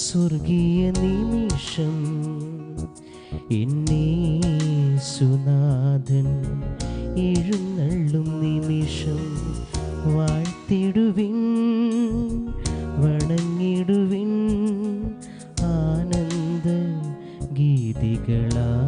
സ്വർഗീയ നിമിഷം എന്നേ സുനാഥൻ എഴുന്നള്ളും നിമിഷം വാഴ്ത്തിടുവിൻ വണങ്ങിടുവിൻ ആനന്ദ ഗീതികളാ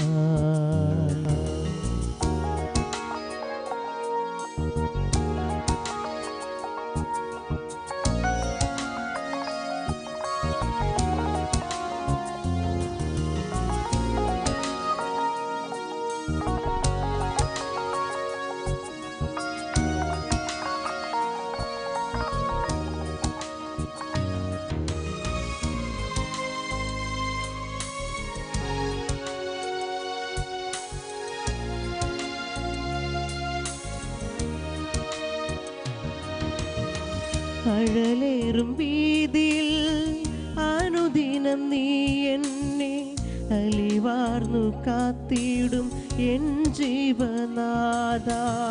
അഴലേറും വീതിയിൽ അനുദിനം നീ എന്നെ അലിവാർന്നു കാത്തിടും എൻ ജീവനാഥ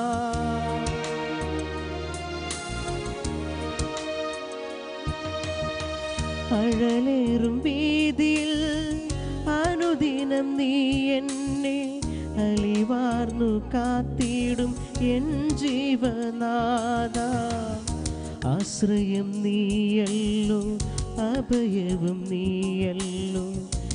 അഴലേറും വീതിയിൽ അനുദിനം നീ എന്നെ അലിവാർന്നു കാത്തിടും എൻ ജീവനാഥ ആശ്രയം നീയല്ലോ അഭയവും നീയല്ലോ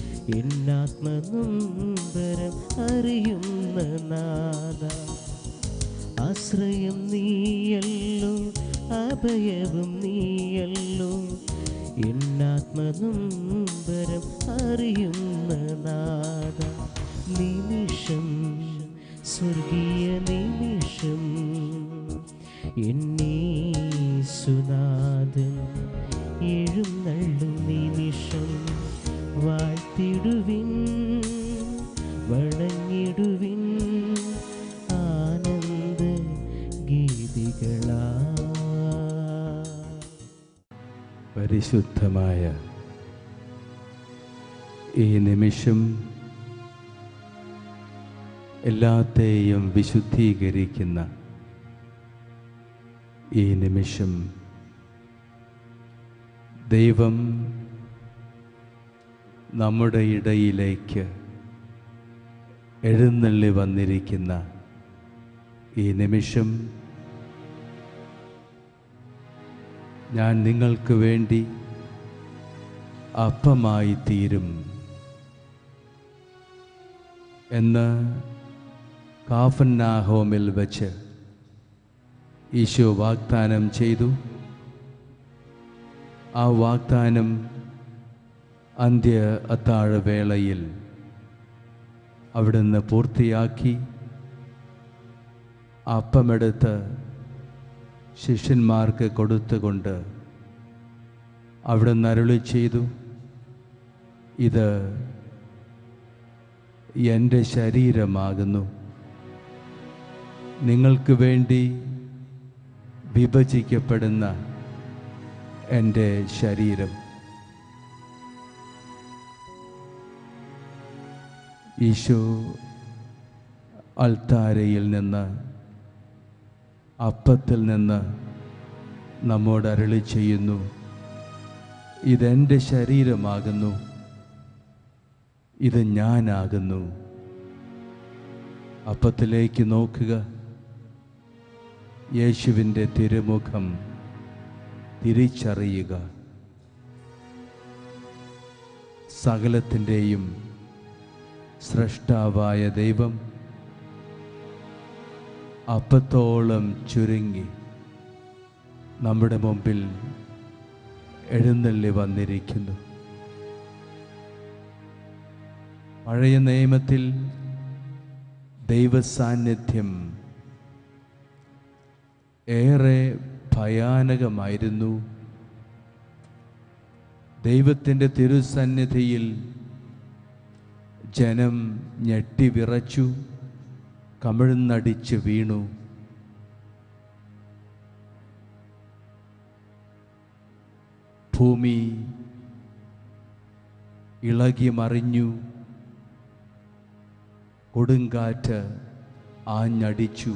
എന്നാത്മനൊമ്പരം അറിയുന്ന നാഥ ആശ്രയം നീയല്ലോ അഭയവും നീയല്ലോ എന്നാത്മനൊമ്പരം അറിയുന്ന നാഥ നിമിഷം സ്വർഗീയ നിമിഷം എന്നേ സുനാഥൻ എഴുന്നള്ളും നിമിഷം വാഴ്ത്തിടുവിൻ വണങ്ങിടുവിൻ ആനന്ദ ഗീതികളാ പരിശുദ്ധമായ ഈ നിമിഷം എല്ലാത്തെയും വിശുദ്ധീകരിക്കുന്ന ഈ നിമിഷം ദൈവം നമ്മുടെ ഇടയിലേക്ക് എഴുന്നള്ളി വന്നിരിക്കുന്ന ഈ നിമിഷം ഞാൻ നിങ്ങൾക്ക് വേണ്ടി അപ്പമായി തീരും എന്ന് കാഫന്നാഹോമിൽ വച്ച് ഈശോ വാഗ്ദാനം ചെയ്തു ആ വാഗ്ദാനം അന്ത്യ അത്താഴവേളയിൽ അവിടുന്ന് പൂർത്തിയാക്കി ആ അപ്പമെടുത്ത് ശിഷ്യന്മാർക്ക് കൊടുത്തുകൊണ്ട് അവിടുന്ന് അരുളി ചെയ്തു ഇത് എൻ്റെ ശരീരമാകുന്നു നിങ്ങൾക്ക് വേണ്ടി വിഭജിക്കപ്പെടുന്ന എൻ്റെ ശരീരം ഈശോ അൾത്താരയിൽ നിന്ന് അപ്പത്തിൽ നിന്ന് നമ്മോട് അരളി ചെയ്യുന്നു ഇതെൻ്റെ ശരീരമാകുന്നു ഇത് ഞാനാകുന്നു അപ്പത്തിലേക്ക് നോക്കുക യേശുവിൻ്റെ തിരുമുഖം തിരിച്ചറിയുക സകലത്തിൻ്റെയും സ്രഷ്ടാവായ ദൈവം അപ്പത്തോളം ചുരുങ്ങി നമ്മുടെ മുമ്പിൽ എഴുന്നള്ളി വന്നിരിക്കുന്നു പഴയ നിയമത്തിൽ ദൈവസാന്നിധ്യം ഏറെ ഭയാനകമായിരുന്നു ദൈവത്തിൻ്റെ തിരുസന്നിധിയിൽ ജനം ഞെട്ടിവിറച്ചു കമിഴ്ന്നടിച്ച് വീണു ഭൂമി ഇളകി മറിഞ്ഞു കൊടുങ്കാറ്റ് ആഞ്ഞടിച്ചു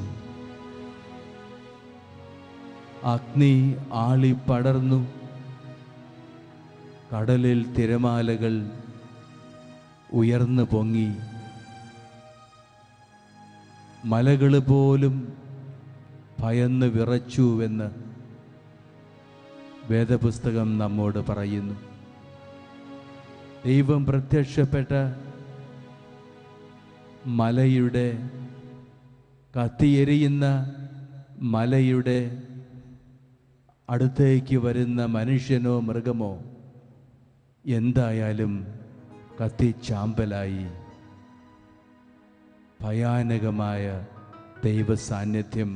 അഗ്നി ആളി പടർന്നു കടലിൽ തിരമാലകൾ ഉയർന്നു പൊങ്ങി മലകൾ പോലും ഭയന്ന് വിറച്ചുവെന്ന് വേദപുസ്തകം നമ്മോട് പറയുന്നു ദൈവം പ്രത്യക്ഷപ്പെട്ട മലയുടെ കത്തിയെരിയുന്ന മലയുടെ അടുത്തേക്ക് വരുന്ന മനുഷ്യനോ മൃഗമോ എന്തായാലും കത്തിച്ചാമ്പലായി ഭയാനകമായ ദൈവ സാന്നിധ്യം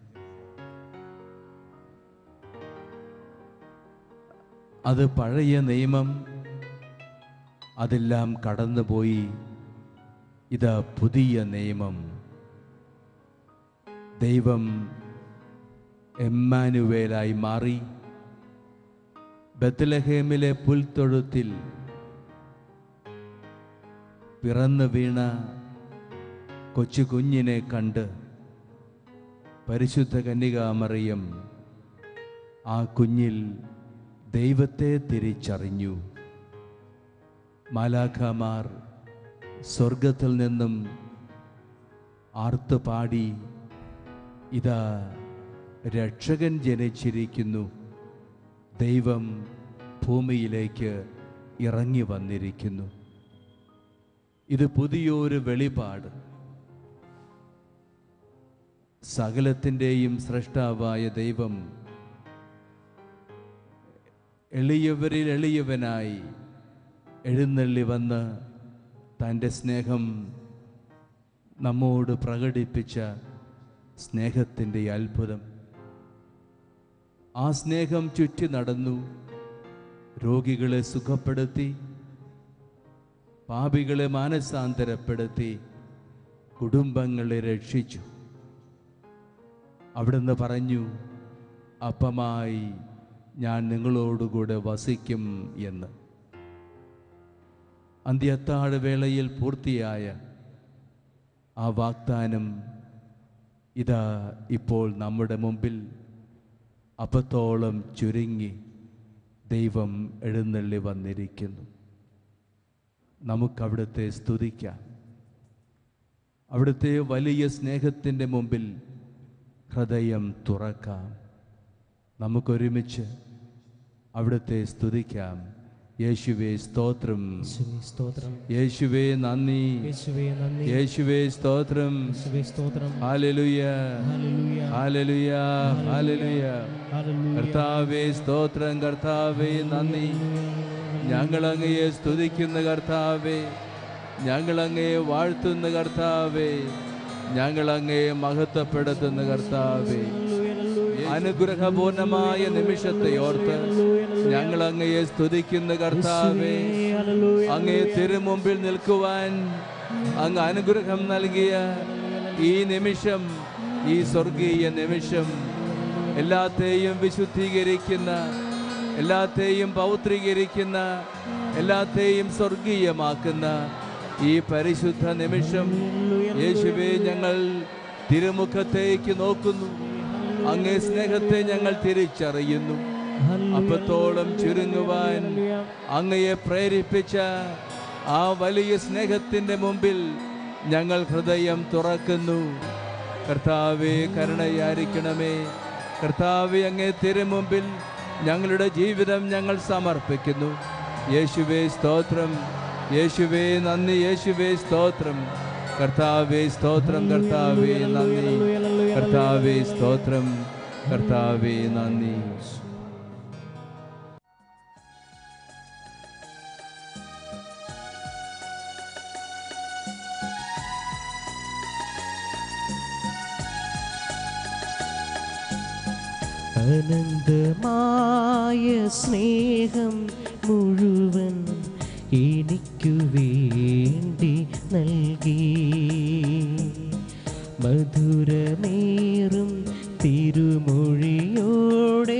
അത് പഴയ നിയമം അതെല്ലാം കടന്നുപോയി ഇതാ പുതിയ നിയമം ദൈവം എമ്മാനുവേലായി മാറി ബത്ലഹേമിലെ പുൽത്തൊഴുത്തിൽ പിറന്നു വീണ കൊച്ചു കുഞ്ഞിനെ കണ്ട് പരിശുദ്ധ കന്യകാമറിയം ആ കുഞ്ഞിൽ ദൈവത്തെ തിരിച്ചറിഞ്ഞു മാലാഖമാർ സ്വർഗത്തിൽ നിന്നും ആർത്തുപാടി ഇതാ രക്ഷകൻ ജനിച്ചിരിക്കുന്നു ദൈവം ഭൂമിയിലേക്ക് ഇറങ്ങി വന്നിരിക്കുന്നു ഇത് പുതിയൊരു വെളിപാട് സകലത്തിൻ്റെയും സൃഷ്ടാവായ ദൈവം എളിയവരിൽ എളിയവനായി എഴുന്നള്ളി വന്ന് തൻ്റെ സ്നേഹം നമ്മോട് പ്രകടിപ്പിച്ച സ്നേഹത്തിൻ്റെ അത്ഭുതം ആ സ്നേഹം ചുറ്റി നടന്നു രോഗികളെ സുഖപ്പെടുത്തി പാപികളെ മാനസാന്തരപ്പെടുത്തി കുടുംബങ്ങളെ രക്ഷിച്ചു അവിടുന്ന് പറഞ്ഞു അപ്പമായി ഞാൻ നിങ്ങളോടുകൂടെ വസിക്കും എന്ന് അന്ത്യത്താഴ വേളയിൽ പൂർത്തിയായ ആ വാഗ്ദാനം ഇതാ ഇപ്പോൾ നമ്മുടെ മുമ്പിൽ അപ്പത്തോളം ചുരുങ്ങി ദൈവം എഴുന്നള്ളി വന്നിരിക്കുന്നു നമുക്കവിടുത്തെ സ്തുതിക്കാം അവിടുത്തെ വലിയ സ്നേഹത്തിൻ്റെ മുമ്പിൽ ഹൃദയം തുറക്കാം നമുക്കൊരുമിച്ച് അവിടുത്തെ സ്തുതിക്കാം യേശുവേ സ്തോത്രം യേശുവേ സ്തോത്രം യേശുവേ നന്ദി യേശുവേ നന്ദി യേശുവേ സ്തോത്രം യേശുവേ സ്തോത്രം ഹാലലുയ ഹല്ലേലൂയ ഹാലലുയ ഹാലലുയ ഹല്ലേലൂയ കർത്താവേ സ്തോത്രം കർത്താവേ നന്ദി ഞങ്ങൾ അങ്ങയെ സ്തുതിക്കുന്ന കർത്താവേ ഞങ്ങൾ അങ്ങയെ വാഴ്ത്തുന്ന കർത്താവേ ഞങ്ങൾ അങ്ങയെ മഹത്വപ്പെടുത്തുന്ന കർത്താവേ അനുഗ്രഹപൂർണമായ നിമിഷത്തെ ഓർത്ത് ഞങ്ങൾ അങ്ങയെ സ്തുതിക്കുന്ന കർത്താവേ അങ്ങേ തിരുമുമ്പിൽ നിൽക്കുവാൻ അങ്ങ് അനുഗ്രഹം നൽകിയ ഈ നിമിഷം ഈ സ്വർഗീയ നിമിഷം എല്ലാത്തെയും വിശുദ്ധീകരിക്കുന്ന എല്ലാത്തെയും പൗത്രീകരിക്കുന്ന എല്ലാത്തെയും സ്വർഗീയമാക്കുന്ന ഈ പരിശുദ്ധ നിമിഷം യേശുവെ ഞങ്ങൾ തിരുമുഖത്തേക്ക് നോക്കുന്നു അങ്ങേ സ്നേഹത്തെ ഞങ്ങൾ തിരിച്ചറിയുന്നു അപ്പത്തോളം ചുരുങ്ങുവാൻ അങ്ങയെ പ്രേരിപ്പിച്ച ആ വലിയ സ്നേഹത്തിന്റെ മുമ്പിൽ ഞങ്ങൾ ഹൃദയം തുറക്കുന്നു കർത്താവെ കരുണയായിരിക്കണമേ കർത്താവെ അങ്ങേ തിരുമുമ്പിൽ ഞങ്ങളുടെ ജീവിതം ഞങ്ങൾ സമർപ്പിക്കുന്നു യേശുവേ സ്തോത്രം യേശുവേ നന്ദി യേശുവേ സ്തോത്രം കർത്താവേ സ്തോത്രം കർത്താവേ നന്ദി കർത്താവേ സ്തോത്രം കർത്താവേ നന്ദി അനന്തമായ സ്നേഹം മുഴുവൻ എനിക്കു വേണ്ടി നൽകി മധുരമേറും തിരുമൊഴിയോടെ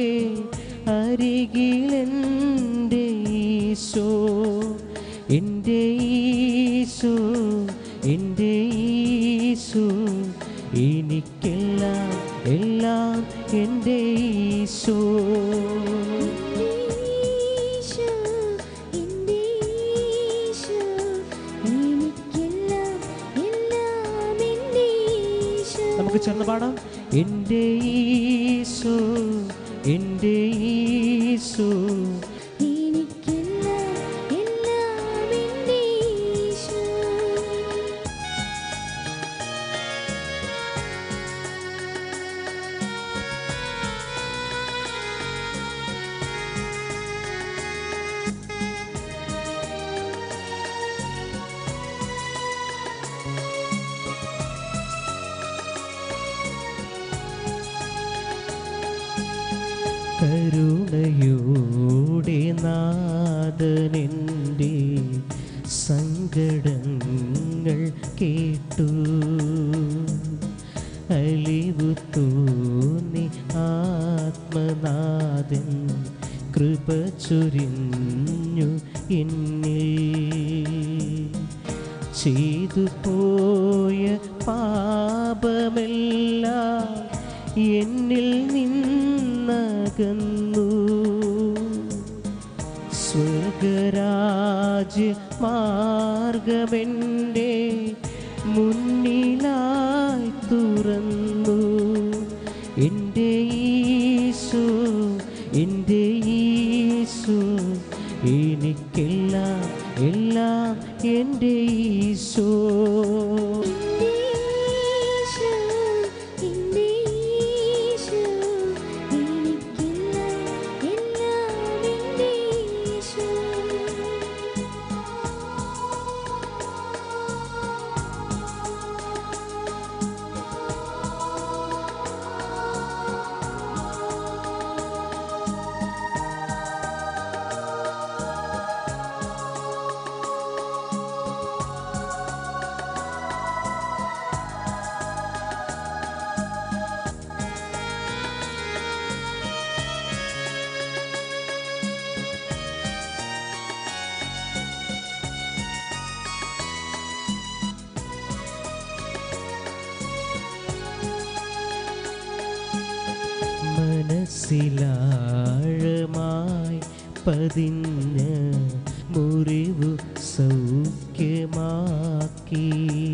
അരികിലെൻ്റെ ഈശോ എൻ്റെ ഈശോ എൻ്റെ ഈശോ എനിക്കെല്ലാം എല്ലാം എൻ്റെ ഈശോ ഈശോ നമുക്ക് ചേർന്ന് പാടാം എൻ്റെ ഈശോ എൻ്റെ ഈശോ എനിക്കെല്ലാം എല്ലാം എൻ്റെ ഈശോ കരുണയോടെ നാഥനെൻ്റെ സങ്കടങ്ങൾ കേട്ടു അലിവു തോന്നി ആത്മനാഥൻ കൃപ ചൊരിഞ്ഞു എന്നിൽ ചെയ്തു പോയ പാപമെല്ലാം എന്നിൽ നിന്നകന്നു സ്വർഗരാജ്യ മാർഗമെൻ്റെ മുന്നിലായി തുറന്നു എൻ്റെ ഈശോ എൻ്റെ ഈശോ എനിക്കെല്ലാം എല്ലാം എൻ്റെ ഈശോ എൻ്റെ ഈശോ എനിക്കെല്ലാം എല്ലാം എൻ്റെ ഈശോ മനസ്സിലാഴമായി പതിഞ്ഞ മുറിവു സൗഖ്യമാക്കി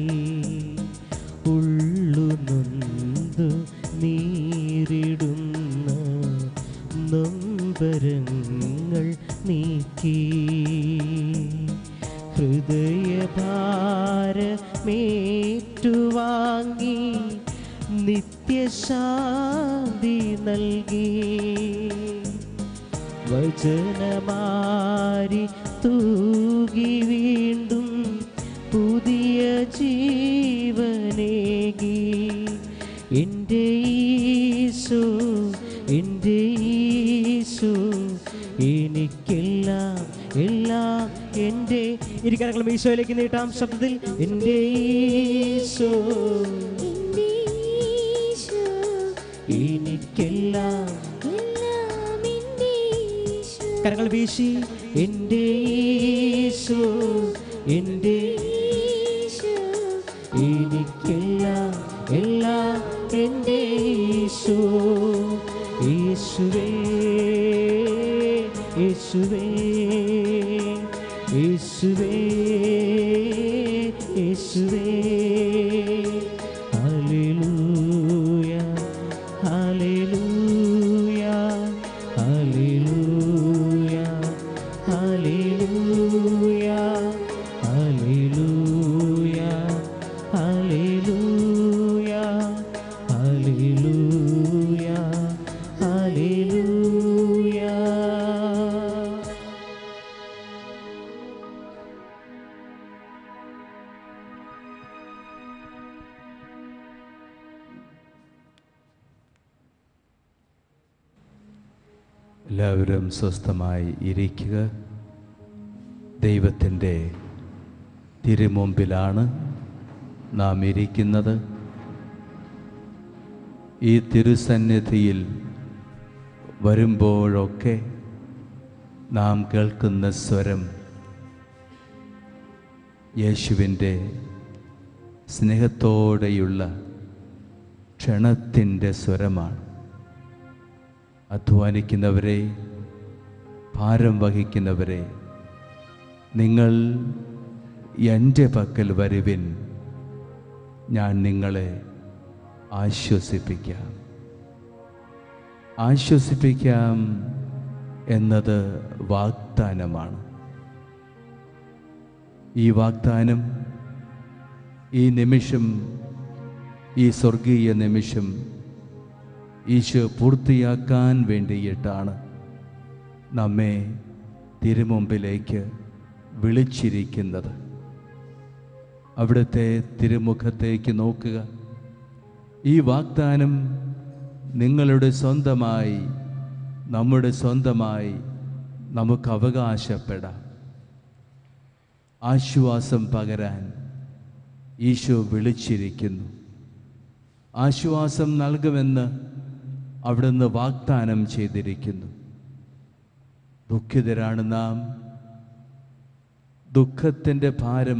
ഉള്ളു നൊന്തു നീരിടുന്ന നൊമ്പരങ്ങൾ നീക്കി ഹൃദയഭാരമേറ്റുവാങ്ങി നിത്യശാന്തി നൽകി വചനമാരി തൂകി വീണ്ടും പുതിയ ജീവനേകി എൻ്റെ ഈശോ എൻ്റെ ഈശോ എനിക്കെല്ലാം എല്ലാം എൻ്റെ ഇരിക്കരങ്ങളും ഈശോയിലേക്ക് നീട്ടാം ശബ്ദത്തിൽ എൻ്റെ ഈശോ എൻ്റെ ഈശോ എനിക്കെല്ലാം എല്ലാം എൻ്റെ ഈശോ കരങ്ങൾ വീശി എൻ്റെ ഈശോ എൻ്റെ ഈശോ എനിക്കെല്ലാം എല്ലാം എൻ്റെ ഈശോ യേശുവേ യേശുവേ യേശുവേ യേശുവേ ഹല്ലേലൂയ ഹല്ലേലൂയ ഹല്ലേലൂയ ഹല്ലേലൂയ ഹല്ലേലൂയ ഹല്ലേലൂയ ഹല്ലേലൂയ ഹല്ലേലൂയ എല്ലാവരും സ്വസ്ഥമായി ഇരിക്കുക ദൈവത്തിൻ്റെ തിരുമുമ്പിലാണ് നാം ഇരിക്കുന്നത് ഈ തിരുസന്നിധിയിൽ വരുമ്പോഴൊക്കെ നാം കേൾക്കുന്ന സ്വരം യേശുവിൻ്റെ സ്നേഹത്തോടെയുള്ള ക്ഷണത്തിൻ്റെ സ്വരമാണ് അധ്വാനിക്കുന്നവരെ ഭാരം വഹിക്കുന്നവരെ നിങ്ങൾ എൻ്റെ പക്കൽ വരുവിൻ ഞാൻ നിങ്ങളെ ആശ്വസിപ്പിക്കാം ആശ്വസിപ്പിക്കാം എന്നത് വാഗ്ദാനമാണ് ഈ വാഗ്ദാനം ഈ നിമിഷം ഈ സ്വർഗീയ നിമിഷം ഈശോ പൂർത്തിയാക്കാൻ വേണ്ടിയിട്ടാണ് നമ്മെ തിരുമുമ്പിലേക്ക് വിളിച്ചിരിക്കുന്നത് അവിടുത്തെ തിരുമുഖത്തേക്ക് നോക്കുക ഈ വാഗ്ദാനം നിങ്ങളുടെ സ്വന്തമായി നമ്മുടെ സ്വന്തമായി നമുക്ക് അവകാശപ്പെടാം ആശ്വാസം പകരാൻ ഈശോ വിളിച്ചിരിക്കുന്നു ആശ്വാസം നൽകുമെന്ന് അവിടുന്ന് വാഗ്ദാനം ചെയ്തിരിക്കുന്നു ദുഃഖിതരാണ് നാം ദുഃഖത്തിൻ്റെ ഭാരം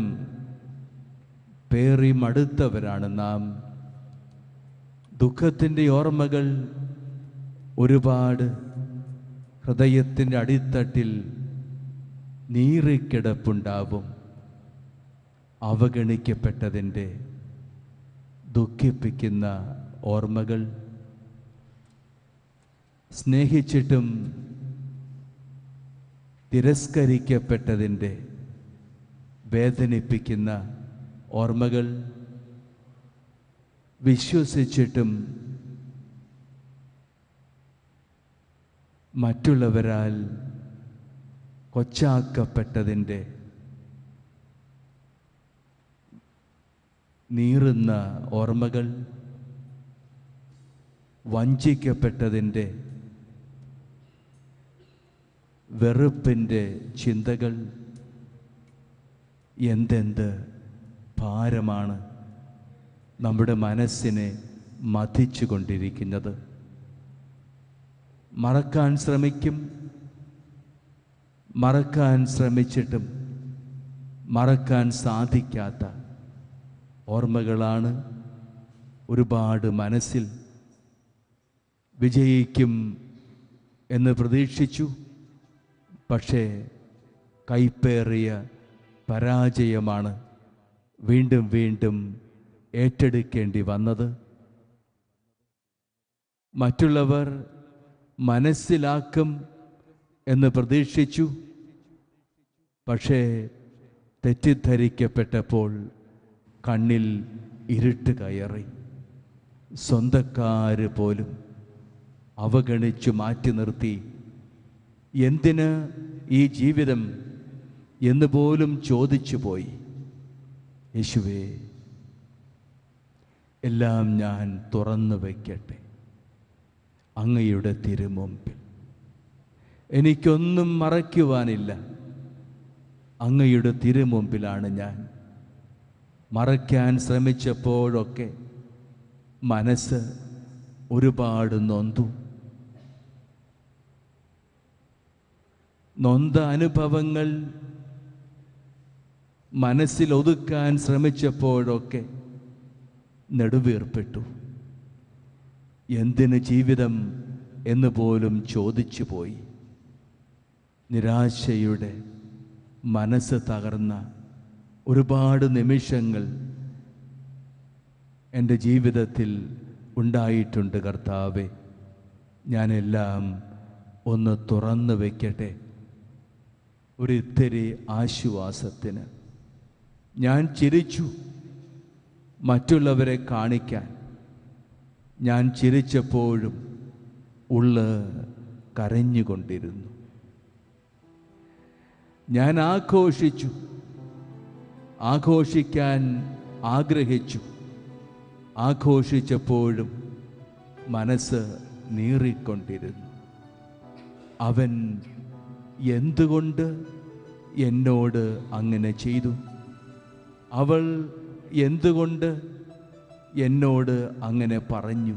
പേറി മടുത്തവരാണ് നാം ദുഃഖത്തിൻ്റെ ഓർമ്മകൾ ഒരുപാട് ഹൃദയത്തിൻ്റെ അടിത്തട്ടിൽ നീറിക്കിടപ്പുണ്ടാവും അവഗണിക്കപ്പെട്ടതിൻ്റെ ദുഃഖിപ്പിക്കുന്ന ഓർമ്മകൾ സ്നേഹിച്ചിട്ടും തിരസ്കരിക്കപ്പെട്ടതിൻ്റെ വേദനിപ്പിക്കുന്ന ഓർമ്മകൾ വിശ്വസിച്ചിട്ടും മറ്റുള്ളവരാൽ കൊച്ചാക്കപ്പെട്ടതിൻ്റെ നീറുന്ന ഓർമ്മകൾ വഞ്ചിക്കപ്പെട്ടതിൻ്റെ വെറുപ്പിൻ്റെ ചിന്തകൾ എന്തെന്ത് ഭാരമാണ് നമ്മുടെ മനസ്സിനെ മതിച്ചു കൊണ്ടിരിക്കുന്നത് മറക്കാൻ ശ്രമിക്കും മറക്കാൻ ശ്രമിച്ചിട്ടും മറക്കാൻ സാധിക്കാത്ത ഓർമ്മകളാണ് ഒരുപാട് മനസ്സിൽ വിജയിക്കും എന്ന് പ്രതീക്ഷിച്ചു പക്ഷേ കൈപ്പേറിയ പരാജയമാണ് വീണ്ടും വീണ്ടും ഏറ്റെടുക്കേണ്ടി വന്നത് മറ്റുള്ളവർ മനസ്സിലാക്കും എന്ന് പ്രതീക്ഷിച്ചു പക്ഷേ തെറ്റിദ്ധരിക്കപ്പെട്ടപ്പോൾ കണ്ണിൽ ഇരുട്ട് കയറി സ്വന്തക്കാര് പോലും അവഗണിച്ചു മാറ്റി നിർത്തി എന്തിന് ഈ ജീവിതം എന്ന് പോലും ചോദിച്ചു പോയി യേശുവേ എല്ലാം ഞാൻ തുറന്നു വയ്ക്കട്ടെ അങ്ങയുടെ തിരുമുമ്പിൽ എനിക്കൊന്നും മറയ്ക്കുവാനില്ല അങ്ങയുടെ തിരുമുമ്പിലാണ് ഞാൻ മറയ്ക്കാൻ ശ്രമിച്ചപ്പോഴൊക്കെ മനസ്സ് ഒരുപാട് നൊന്തു നൊന്ത അനുഭവങ്ങൾ മനസ്സിൽ ഒതുക്കാൻ ശ്രമിച്ചപ്പോഴൊക്കെ നെടുവീർപ്പെട്ടു എന്തിന് ജീവിതം എന്ന് പോലും ചോദിച്ചു പോയി നിരാശയുടെ മനസ്സ് തകർന്ന ഒരുപാട് നിമിഷങ്ങൾ എൻ്റെ ജീവിതത്തിൽ ഉണ്ടായിട്ടുണ്ട് കർത്താവെ ഞാനെല്ലാം ഒന്ന് തുറന്നു വയ്ക്കട്ടെ ഒരു ഇത്തിരി ആശ്വാസത്തിന് ഞാൻ ചിരിച്ചു മറ്റുള്ളവരെ കാണിക്കാൻ ഞാൻ ചിരിച്ചപ്പോഴും ഉള്ള് കരഞ്ഞുകൊണ്ടിരുന്നു ഞാൻ ആഘോഷിച്ചു ആഘോഷിക്കാൻ ആഗ്രഹിച്ചു ആഘോഷിച്ചപ്പോഴും മനസ്സ് നീറിക്കൊണ്ടിരുന്നു അവൻ എന്തുകൊണ്ട് എന്നോട് അങ്ങനെ ചെയ്തു അവൾ എന്തുകൊണ്ട് എന്നോട് അങ്ങനെ പറഞ്ഞു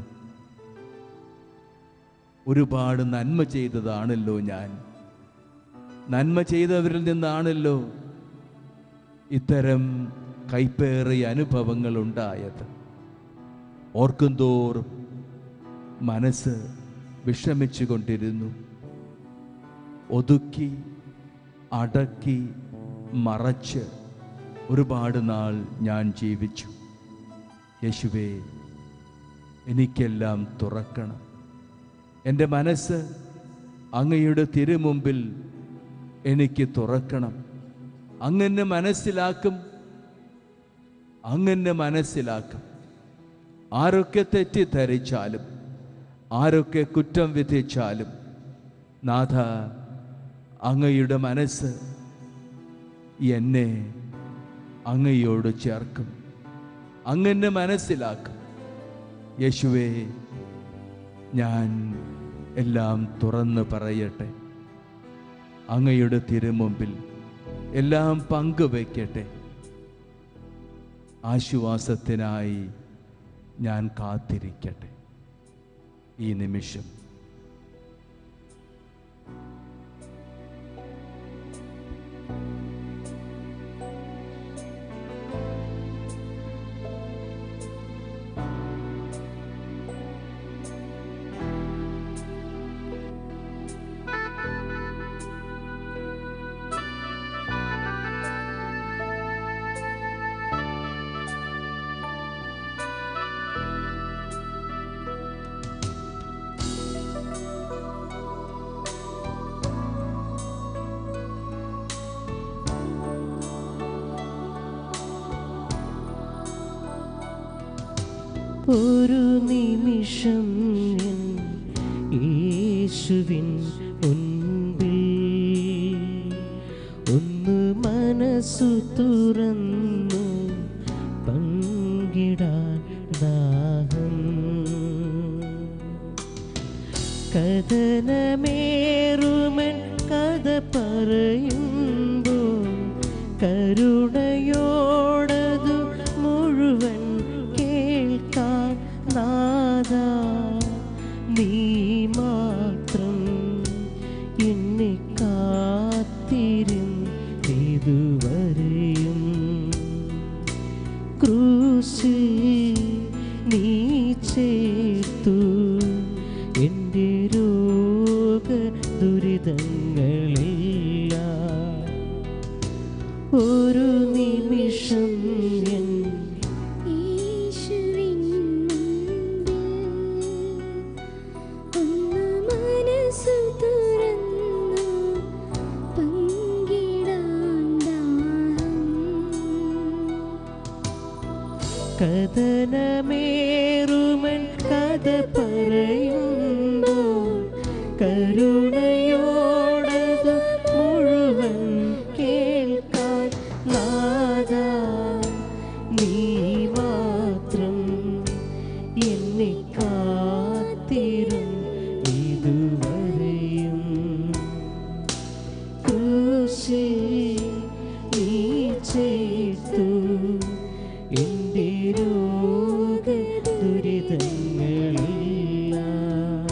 ഒരുപാട് നന്മ ചെയ്തതാണല്ലോ ഞാൻ നന്മ ചെയ്തവരിൽ നിന്നാണല്ലോ ഇത്തരം കൈപ്പേറിയ അനുഭവങ്ങൾ ഉണ്ടായത് ഓർക്കും തോറും മനസ്സ് വിഷമിച്ചു കൊണ്ടിരുന്നു ഒതുക്കി അടക്കി മറച്ച് ഒരുപാട് നാൾ ഞാൻ ജീവിച്ചു യേശുവേ എനിക്കെല്ലാം തുറക്കണം എൻ്റെ മനസ്സ് അങ്ങയുടെ തിരുമുമ്പിൽ എനിക്ക് തുറക്കണം അങ്ങനെ മനസ്സിലാക്കും അങ്ങനെ മനസ്സിലാക്കും ആരൊക്കെ തെറ്റിദ്ധരിച്ചാലും ആരൊക്കെ കുറ്റം വിധിച്ചാലും നാഥ അങ്ങയുടെ മനസ്സ് എന്നെ അങ്ങയോട് ചേർക്കും അങ്ങനെ മനസ്സിലാക്കും യേശുവേ ഞാൻ എല്ലാം തുറന്ന് പറയട്ടെ അങ്ങയുടെ തിരുമുമ്പിൽ എല്ലാം പങ്കുവയ്ക്കട്ടെ ആശ്വാസത്തിനായി ഞാൻ കാത്തിരിക്കട്ടെ ഈ നിമിഷം ഒരു നിമിഷം എൻ യേശുവിൻ മുൻപിൽ ഒന്ന് മനസ്സു തുറന്നു പങ്കിടാൻ ദാഹം കഥനമേറുമൻ കഥ പറയുമ്പോൾ കരുണയോടതു മുഴുവൻ കേൾക്കാൻ നാദ നീ മാത്രം എന്നെ കാത്തിരുന്നിതുവരെയും ക്രൂശിൽ നീ ചേർത്തു എൻ്റെ രോഗ ദുരിതങ്ങളെല്ലാം ഒരു നിമിഷം എൻ യേശുവിൻ മുൻപിൽ ഒന്ന് മനസ്സു തുറന്നു പങ്കിടാൻ ദാഹം കഥനമേറുമൻ കഥ പറയുമ്പോൾ കരുണയോടത് മുഴുവൻ കേൾക്കാൻ നാദ നീ മാത്രം എന്നെ കാത്തിരും ഇതുവരെയും ക്രൂശിൽ നീ ചേർത്തു എൻ്റെ രോഗ ദുരിതങ്ങളെല്ലാം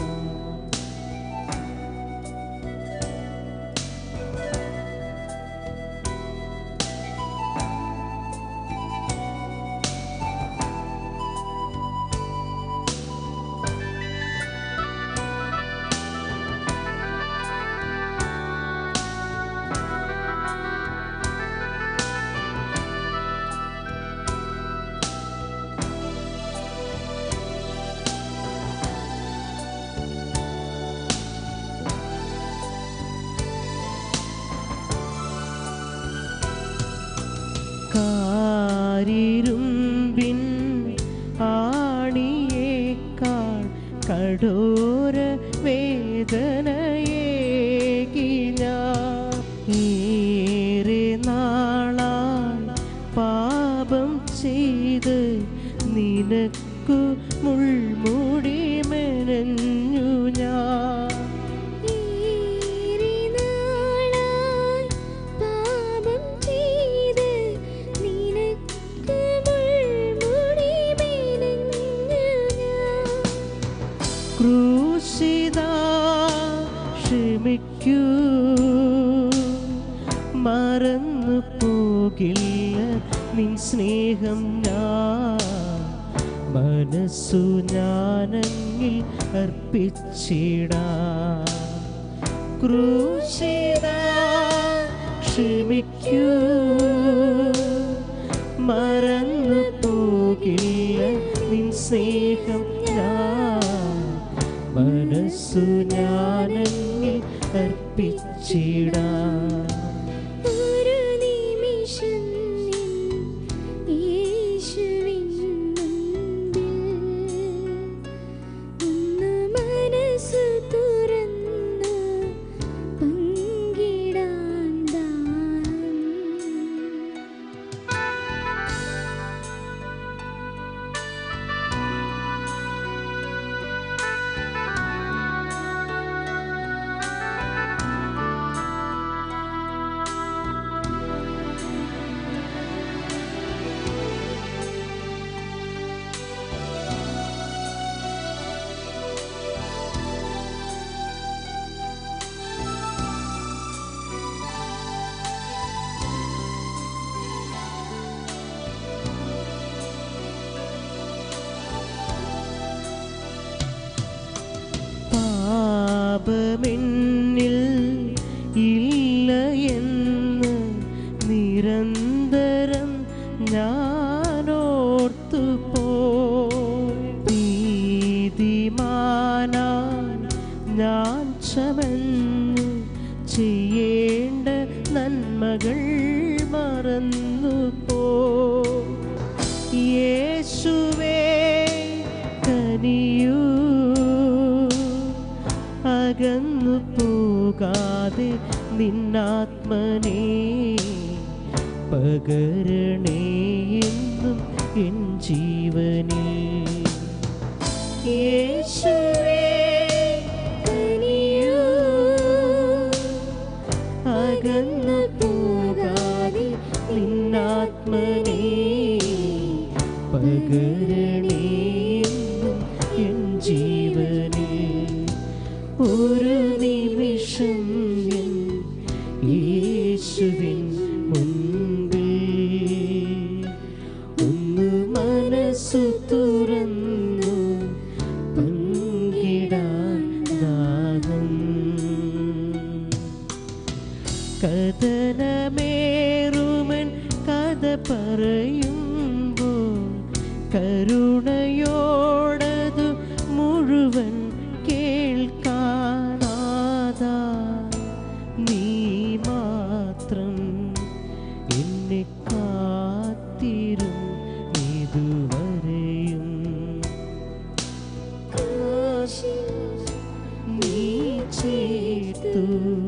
കാരിരുമ്പിൻ ആണിയേക്കാൾ കഠോര വേദനയേകി ഞാൻ ഏറെ നാളായി പാപം ചെയ്ത് നിനക്കു മുൾമുടി മെനഞ്ഞു ഞാൻ ഏറെ നാളായി പാപം ചെയ്ത് നിനക്ക് മുൾമുടി മെനഞ്ഞു ഞാൻ ക്രൂശിത ക്ഷമിക്കൂ മറന്നു പോകില്ല നിൻ സ്നേഹം ഞാൻ മനസ്സു ഞാനങ്ങിൽ അർപ്പിച്ചിടാം ക്രൂശിത ക്ഷമിക്കൂ മറന്നു പോകില്ല നിൻ സ്നേഹം ഞാൻ മനസ്സു ഞാനങ്ങിൽ അർപ്പിച്ചിടാം ഒരു നിമിഷം നിൻ യേശുവിൻ മുൻപിൽ ഒന്ന് മനസ്സു തുറന്നു പങ്കിടാൻ ദാനം പാപമെന്നിൽ ഇല്ല എന്ന് നിരന്തരം ഞാനോർത്തു പോയി നീതിമാനാൻ ഞാൻ ചമഞ്ഞു ചെയ്യേണ്ട നന്മകൾ മറന്നു പോ യേശുവേ കനിയൂ അകന്നു പോകാതെ നിന്നാത്മനെ പകരണേ എന്നും എൻ ജീവനിൽ യേശുവേ കനിയൂ അകന്നു പോകാതെ നിന്നാത്മനെ പകരണേ എന്നും എൻ ജീവനിൽ ഒരു നിമിഷം എൻ യേശുവിൻ മുൻപിൽ ഒന്ന് മനസ്സു തുറന്നു പങ്കിടാൻ ദാഹം കഥനമേറുമൻ കഥ പറയുമ്പോൾ കരുണയോടതു മുഴുവൻ കേൾക്കാനാതാ നീ മാത്രം എന്നെ കാത്തിരും ഇതുവരെയും കാശി നീ ചേർത്തു